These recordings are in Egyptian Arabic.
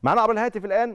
معنا عبر الهاتف الان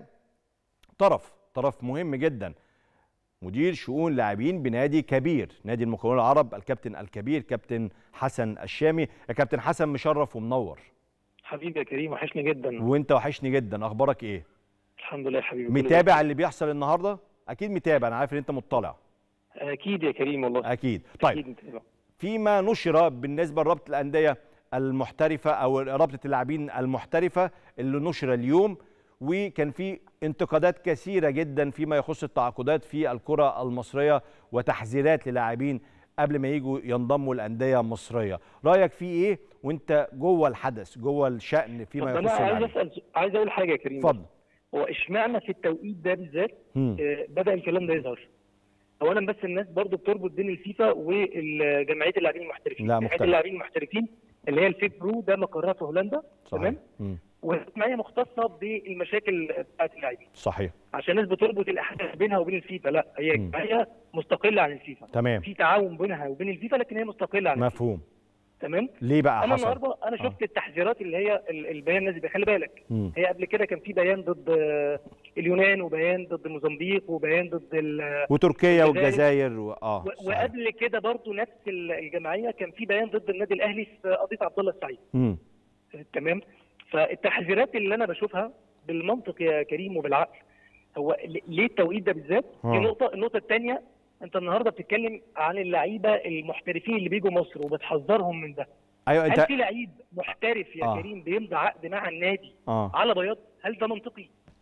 طرف طرف مهم جدا مدير شؤون لاعبين بنادي كبير نادي المقاولون العرب الكابتن الكبير كابتن حسن الشامي يا كابتن حسن مشرف ومنور حبيبي يا كريم وحشني جدا وانت وحشني جدا اخبارك ايه الحمد لله يا حبيبي كله متابع اللي بيحصل النهارده اكيد متابع انا عارف ان انت مطلع زي- اكيد يا كريم والله اكيد طيب أكيد متابع. فيما نشر بالنسبه لرابطه الانديه المحترفه او رابطه اللاعبين المحترفه اللي نشر اليوم وكان في انتقادات كثيره جدا فيما يخص التعاقدات في الكره المصريه وتحذيرات للاعبين قبل ما يجوا ينضموا لانديه مصريه رايك في ايه وانت جوه الحدث جوه الشان طب فيما انا يخص عايز اللاعبين اسال عايز اقول حاجه يا كريم اتفضل هو اشمعنى في التوقيت ده بالذات مم. آه، بدا الكلام ده يظهر اولا بس الناس برضو بتربط بين الفيفا وجمعيه اللاعبين المحترفين لا، جمعيه مختلف. اللاعبين المحترفين اللي هي الفيف برو ده مقرها في هولندا صحيح تمام مم. وجمعيه مختصه بالمشاكل بتاعت اللاعبين صحيح عشان الناس بتربط الاحداث بينها وبين الفيفا لا هي مم. جمعيه مستقله عن الفيفا تمام في تعاون بينها وبين الفيفا لكن هي مستقله عن الفيفا مفهوم تمام ليه بقى انا حصل النهارده انا شفت التحذيرات اللي هي ال- البيان الذي خلي بالك مم. هي قبل كده كان في بيان ضد آه، اليونان وبيان ضد موزمبيق وبيان ضد ال- وتركيا الجزائر. والجزائر و... اه و- صحيح. وقبل كده برضو نفس ال- الجمعيه كان في بيان ضد النادي الاهلي في قضيه عبد الله السعيد مم. تمام فالتحذيرات اللي انا بشوفها بالمنطق يا كريم وبالعقل هو ل- ليه التوقيت ده بالذات دي آه. نقطه النقطه الثانيه انت النهارده بتتكلم عن اللعيبه المحترفين اللي بيجوا مصر وبتحذرهم من ده ايوه هل انت في لعيب محترف يا آه. كريم بيمضي عقد مع النادي اه على بياض هل ده منطقي؟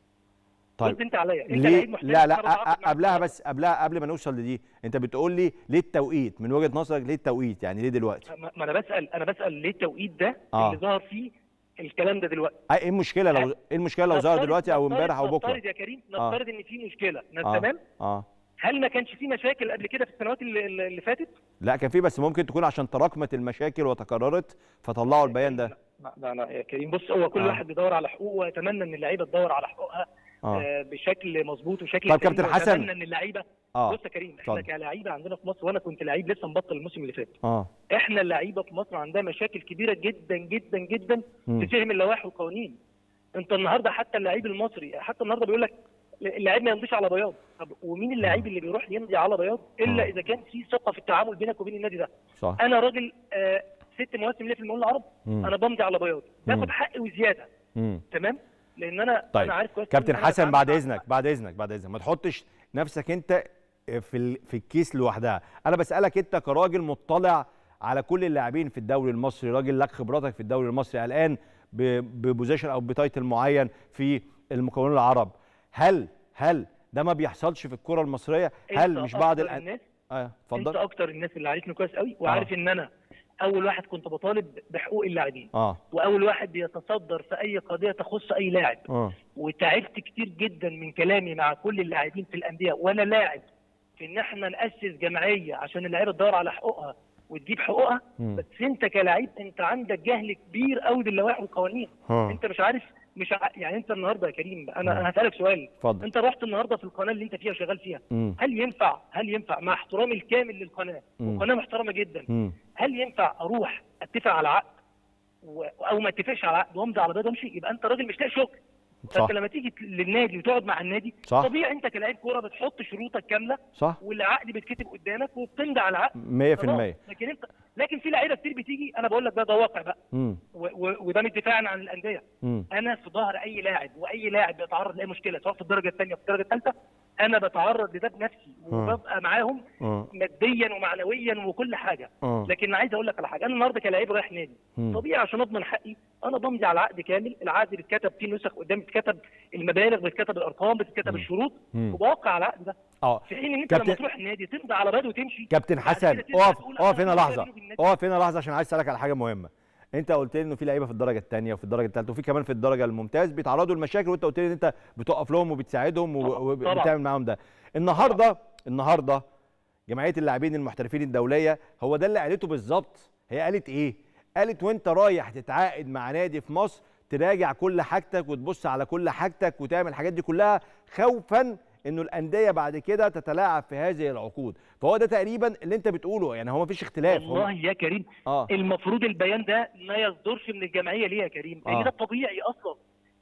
طيب قلت انت عليا انت ليه لعيب محترف لا أنا لا بتعاقد أ- معاك قبلها على بس قبلها قبل ما نوصل لدي انت بتقول لي ليه التوقيت من وجهه نظرك ليه التوقيت يعني ليه دلوقتي ما ما انا بسال انا بسال ليه التوقيت ده آه. اللي ظهر فيه الكلام ده دلوقتي أي- ايه المشكله لو ايه المشكله لو ظهر نفترض- دلوقتي او نفترض- امبارح او بكره نفترض يا كريم نفترض ان في مشكله اه تمام اه هل ما كانش في مشاكل قبل كده في السنوات اللي, اللي اللي فاتت؟ لا كان في بس ممكن تكون عشان تراكمت المشاكل وتكررت فطلعوا البيان ده لا لا لا يا كريم بص هو كل آه. واحد بيدور على حقوقه ويتمنى ان اللعيبه تدور على حقوقها اه آه بشكل مظبوط وشكل طب سليم كابتن حسن. ويتمنى ان اللعيبه اه بص يا كريم احنا اتفضل. كلاعيبه عندنا في مصر وانا كنت لعيب لسه مبطل الموسم اللي فات اه احنا اللعيبه في مصر عندها مشاكل كبيره جدا جدا جدا مم. في فهم اللوائح والقوانين انت النهارده حتى اللعيب المصري حتى النهارده بيقول لك اللاعب ما يمضيش على بياض طب ومين اللعيب اللي بيروح يمضي على بياض الا آه. اذا كان في ثقه في التعامل بينك وبين النادي ده صح انا راجل آه ست مواسم ليه في المقاولون العرب مم. انا بمضي على بياض مم. باخد حقي وزياده مم. تمام لان انا طيب. انا عارف كويس كابتن إن أنا حسن بتعامل بعد مع- اذنك بعد اذنك بعد اذنك ما تحطش نفسك انت في ال... في الكيس لوحدها انا بسالك انت كراجل مطلع على كل اللاعبين في الدوري المصري راجل لك خبراتك في الدوري المصري الان ب... ببوزيشن او بتايتل معين في المكونين العرب هل هل ده ما بيحصلش في الكره المصريه هل أنت مش بعض أكتر الأن... الناس اه انت اتفضل اكتر الناس اللي عارفني كويس قوي وعارف ان انا اول واحد كنت بطالب بحقوق اللاعبين اه واول واحد بيتصدر في اي قضيه تخص اي لاعب اه وتعبت كتير جدا من كلامي مع كل اللاعبين في الانديه وانا لاعب في ان احنا ناسس جمعيه عشان اللعيبه تدور على حقوقها وتجيب حقوقها مم. بس انت كلاعب انت عندك جهل كبير قوي باللوائح والقوانين اه انت مش عارف مش ع... يعني انت النهارده يا كريم مم. انا انا هسالك سؤال اتفضل انت رحت النهارده في القناه اللي انت فيها وشغال فيها مم. هل ينفع هل ينفع مع احترامي الكامل للقناه مم. وقناه محترمه جدا مم. هل ينفع اروح اتفق على عقد و... او ما اتفقش على عقد وامضي على بيض وامشي يبقى انت راجل مش لاقي شغل صح فانت لما تيجي للنادي وتقعد مع النادي صح. طبيعي انت كلاعب كوره بتحط شروطك كامله صح والعقد بيتكتب قدامك وبتمضي على العقد 100% خلاص. لكن انت لكن في لعيبه كتير بتيجي انا بقول لك ده ده واقع بقى مم. و... و... وده من دفاعا عن الانديه مم. انا في ظهر اي لاعب واي لاعب بيتعرض لاي مشكله سواء في الدرجه الثانيه او في الدرجه الثالثه انا بتعرض لده بنفسي وببقى معاهم اه ماديا ومعنويا وكل حاجه اه لكن عايز اقول لك على حاجه انا النهارده كلاعب رايح نادي مم. طبيعي عشان اضمن حقي انا بمضي على عقد كامل العقد بيتكتب فيه نسخ قدامي بتتكتب المبالغ بتتكتب الارقام بتتكتب مم. الشروط مم. وبوقع على العقد ده اه في حين ان انت كابتن- لما تروح النادي تمضي على بيض وتمشي كابتن بعد حسن كده ترجع اقف تقول اقف أنا هنا مش لحظه بيني وبين النادي. اقف هنا لحظه عشان عايز اسالك على حاجه مهمه انت قلت لي انه في لعيبه في الدرجه الثانيه وفي الدرجه الثالثه وفي كمان في الدرجه الممتاز بيتعرضوا لمشاكل وانت قلت لي ان انت بتقف لهم وبتساعدهم طبعاً، و- طبعاً. وبتعمل معاهم ده النهارده النهارده جمعيه اللاعبين المحترفين الدوليه هو ده اللي قالته بالظبط هي قالت ايه قالت وانت رايح تتعاقد مع نادي في مصر تراجع كل حاجتك وتبص على كل حاجتك وتعمل الحاجات دي كلها خوفا انه الانديه بعد كده تتلاعب في هذه العقود فهو ده تقريبا اللي انت بتقوله يعني هو مفيش اختلاف هو- والله يا كريم اه المفروض البيان ده ما يصدرش من الجمعيه ليه يا كريم؟ لان آه. ده الطبيعي اصلا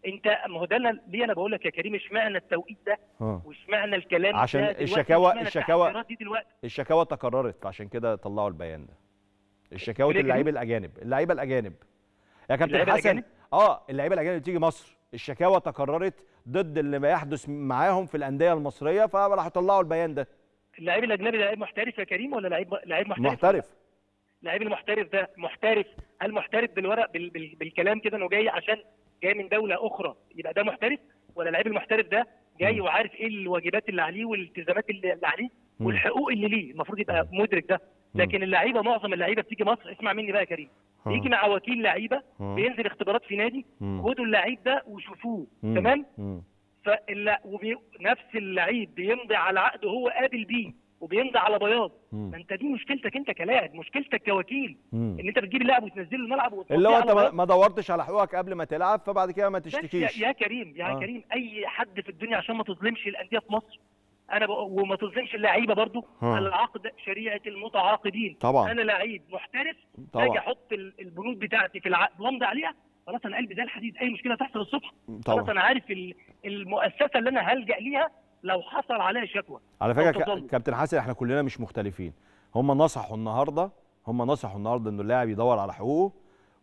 انت ما هو ده أنا- ليه انا بقول لك يا كريم اشمعنى التوقيت ده اه واشمعنى الكلام عشان ده دلوقتي الشكاوى- واشمعنى الشكاوى- التحذيرات دي دلوقتي الشكاوى تكررت فعشان كده طلعوا البيان ده الشكاوى ليه اللعيبه كده؟ الاجانب اللعيبه الاجانب يا كابتن اللعيبة حسن الأجانب؟ اه اللعيبه الاجانب اللي تيجي مصر الشكاوى تكررت ضد اللي ما يحدث معاهم في الانديه المصريه فراحوا طلعوا البيان ده اللعيب الاجنبي ده لعيب محترف يا كريم ولا لعيب لعيب محترف محترف اللعيب المحترف ده محترف هل محترف بالورق بال... بال... بالكلام كده انه جاي عشان جاي من دوله اخرى يبقى ده محترف ولا اللعيب المحترف ده جاي مم. وعارف ايه الواجبات اللي عليه والالتزامات اللي اللي عليه مم. والحقوق اللي ليه المفروض يبقى مدرك ده لكن اللعيبه معظم اللعيبه بتيجي مصر اسمع مني بقى يا كريم ها. بيجي مع وكيل لعيبه ها. بينزل اختبارات في نادي مم. خدوا اللعيب ده وشوفوه مم. تمام مم. فاللا وبي... نفس اللعيب بيمضي على عقد هو قابل بيه وبيمضي على بياض مم. ما انت دي مشكلتك انت كلاعب مشكلتك كوكيل مم. ان انت بتجيب اللاعب وتنزله الملعب وتوديه اللي هو على انت ما- بياض. ما دورتش على حقوقك قبل ما تلعب فبعد كده ما بس تشتكيش يا, يا كريم يا آه. آه. كريم اي حد في الدنيا عشان ما تظلمش الانديه في مصر انا بق... وما تظلمش اللعيبه برضو آه. العقد شريعه المتعاقدين طبعا. انا لعيب محترف طبعا. اجي احط ال- البنود بتاعتي في العقد وامضي عليها خلاص انا قلبي زي الحديد اي مشكله تحصل الصبح خلاص طبعا انا عارف ال- المؤسسه اللي انا هلجا ليها لو حصل عليها شكوى على فكره أو ك- تظلم. كابتن حسن احنا كلنا مش مختلفين هم نصحوا النهارده هم نصحوا النهارده انه اللاعب يدور على حقوقه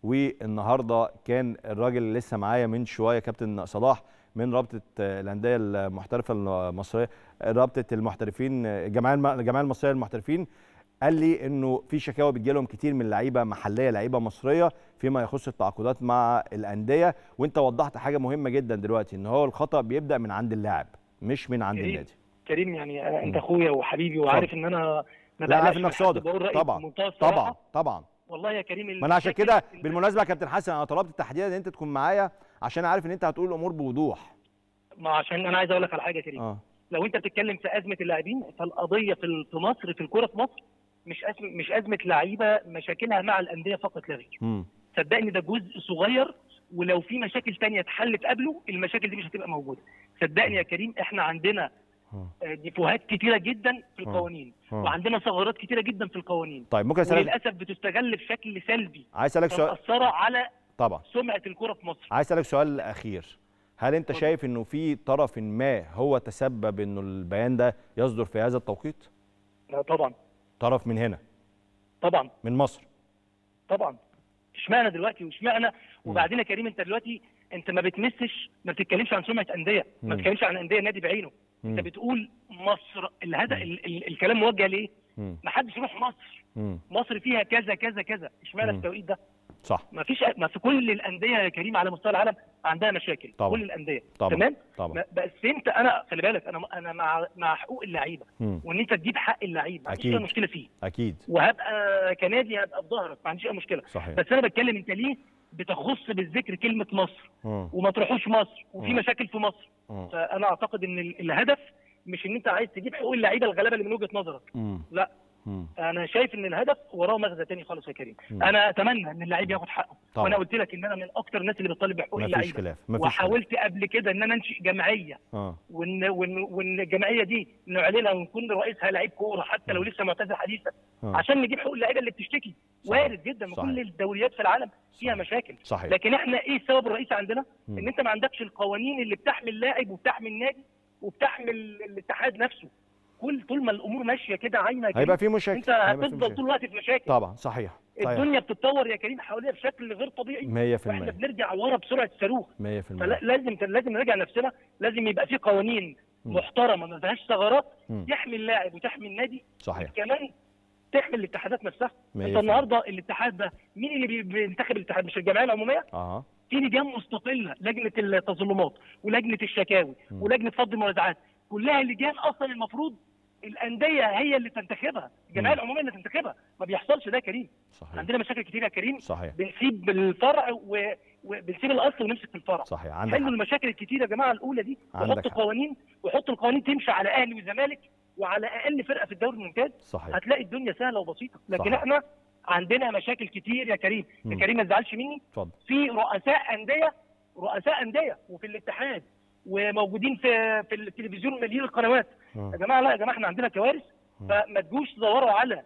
والنهارده كان الراجل اللي لسه معايا من شويه كابتن صلاح من رابطه آه، الانديه المحترفه المصريه رابطه المحترفين آه، الجمعيه الم- الجمعيه المصريه للمحترفين قال لي انه في شكاوى بتجي لهم كتير من لعيبه محليه لعيبه مصريه فيما يخص التعاقدات مع الانديه وانت وضحت حاجه مهمه جدا دلوقتي ان هو الخطا بيبدا من عند اللاعب مش من عند كريم، النادي كريم يعني أنا انت مم. اخويا وحبيبي وعارف ان انا ما لا عارف بقلقش انك من حد، صادق بقول رأيي طبعا بمنتهى الصراحة. طبعا طبعا والله يا كريم ما انا عشان المشاكل كده اللي- بالمناسبه يا كابتن حسن انا طلبت تحديدا ان انت تكون معايا عشان عارف ان انت هتقول الامور بوضوح ما عشان انا عايز اقول لك على حاجه يا كريم اه لو انت بتتكلم في ازمه اللاعبين فالقضيه في ال- في مصر في الكوره في مصر مش أزمة مش ازمه لعيبه مشاكلها مع الانديه فقط لا غير امم صدقني ده جزء صغير ولو في مشاكل تانية اتحلت قبله المشاكل دي مش هتبقى موجوده صدقني يا كريم احنا عندنا آه. آه، ديفوهات كتيره جدا في القوانين آه. وعندنا ثغرات كتيره جدا في القوانين طيب ممكن اسالك وللاسف بتستغل بشكل سلبي عايز اسالك سؤال مأثره على طبعا سمعه الكوره في مصر عايز اسالك سؤال اخير هل انت اتفضل. شايف انه في طرف ما هو تسبب انه البيان ده يصدر في هذا التوقيت لا طبعا طرف من هنا طبعا من مصر طبعا اشمعنى دلوقتي واشمعنى وبعدين يا كريم انت دلوقتي انت ما بتمسش ما بتتكلمش عن سمعه انديه ما مم. بتتكلمش عن انديه نادي بعينه مم. انت بتقول مصر الهدف ال ال الكلام موجه ليه؟ مم. ما حدش يروح مصر مم. مصر فيها كذا كذا كذا اشمعنى مم. التوقيت ده؟ صح ما فيش ما في كل الانديه يا كريم على مستوى العالم عندها مشاكل طبعا. كل الانديه طبعا. تمام؟ طبعا ما- بس انت انا خلي بالك انا انا مع مع حقوق اللعيبه مم. وان انت تجيب حق اللعيب ما عنديش أكيد. اي مشكله فيه اكيد وهبقى كنادي هبقى في ظهرك ما عنديش اي مشكله صحيح بس انا بتكلم انت ليه بتخص بالذكر كلمه مصر مم. وما تروحوش مصر وفي مم. مشاكل في مصر مم. فانا اعتقد ان ال- الهدف مش ان انت عايز تجيب حقوق اللعيبه الغلابه اللي من وجهه نظرك مم. لا مم. انا شايف ان الهدف وراه مغزى تاني خالص يا كريم مم. انا اتمنى ان اللعيب ياخد حقه طبعا. وانا قلت لك ان انا من اكتر الناس اللي بتطالب بحقوق ما فيش اللعيبه خلاف ما فيش خلاف وحاولت قبل كده ان انا انشئ جمعيه اه وان وان وان الجمعيه دي نعلنها ونكون رئيسها لعيب كوره حتى لو لسه معتزل حديثا آه. عشان نجيب حقوق اللعيبه اللي بتشتكي صحيح. وارد جدا ما صحيح. كل الدوريات في العالم فيها صحيح. مشاكل صحيح لكن احنا ايه السبب الرئيسي عندنا؟ مم. ان انت ما عندكش القوانين اللي بتحمي اللاعب وبتحمي النادي وبتحمي ال- الاتحاد نفسه كل طول ما الامور ماشيه كده عايمه يا كريم، هيبقى في مشاكل انت هيبقى في هتفضل مشاكل. طول الوقت في مشاكل طبعا صحيح صحيح الدنيا بتتطور يا كريم حواليها بشكل غير طبيعي 100% واحنا بنرجع ورا بسرعه صاروخ 100% فلازم لازم نراجع نفسنا لازم يبقى في قوانين مم. محترمه ما فيهاش ثغرات مم. تحمي اللاعب وتحمي النادي صحيح كمان تحمي الاتحادات نفسها مية انت في المية. النهارده الاتحاد ده مين اللي بي- بينتخب الاتحاد مش الجمعيه العموميه اه في لجان مستقله لجنه التظلمات ولجنه الشكاوي مم. ولجنه فض المنازعات كلها لجان اصلا المفروض الانديه هي اللي تنتخبها الجمعيه مم. العموميه اللي تنتخبها ما بيحصلش ده يا كريم صحيح عندنا مشاكل كتير يا كريم صحيح بنسيب الفرع و... وبنسيب الاصل ونمسك في الفرع صحيح عندك حلوا حق. المشاكل الكتير يا جماعه الاولى دي عندك وحطوا حق. قوانين وحطوا القوانين تمشي على اهلي وزمالك وعلى اقل فرقه في الدوري الممتاز صحيح هتلاقي الدنيا سهله وبسيطه لكن صحيح. احنا عندنا مشاكل كتير يا كريم يا مم. كريم ما تزعلش مني اتفضل في رؤساء انديه رؤساء انديه وفي الاتحاد وموجودين في في التلفزيون مليون القنوات آه. يا جماعه لا يا جماعه احنا عندنا كوارث مم. فما تجوش تدوروا على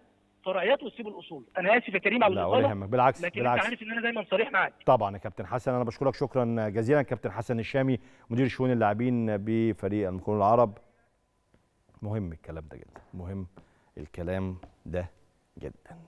فرعيات وتسيبوا الاصول انا اسف يا كريم على لا ولا الاطاله يهمك بالعكس لكن بالعكس انت عارف ان انا دايما صريح معاك طبعا يا كابتن حسن انا بشكرك شكرا جزيلا كابتن حسن الشامي مدير شؤون اللاعبين بفريق المقاولون العرب مهم الكلام ده جدا مهم الكلام ده جدا